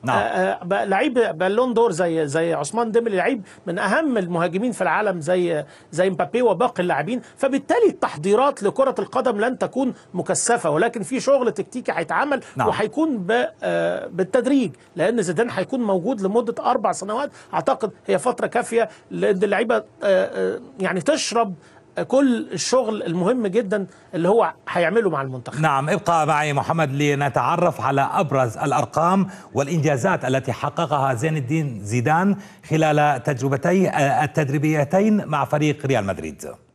نعم. آه، آه، بقى لعيب بالون دور زي زي عثمان ديمبلي لعيب من اهم المهاجمين في العالم زي زي مبابي وباقي اللاعبين فبالتالي التحضيرات لكره القدم لن تكون مكثفه ولكن في شغل تكتيكي هيتعمل نعم. وهيكون ب- آه، بالتدريج لان زيدان هيكون موجود لمده اربع سنوات اعتقد هي فتره كافيه لان اللعيبه آه، آه، يعني تشرب كل الشغل المهم جدا اللي هو هيعمله مع المنتخب نعم ابقى معي محمد لنتعرف على ابرز الارقام والانجازات التي حققها زين الدين زيدان خلال تجربتي التدريبيتين مع فريق ريال مدريد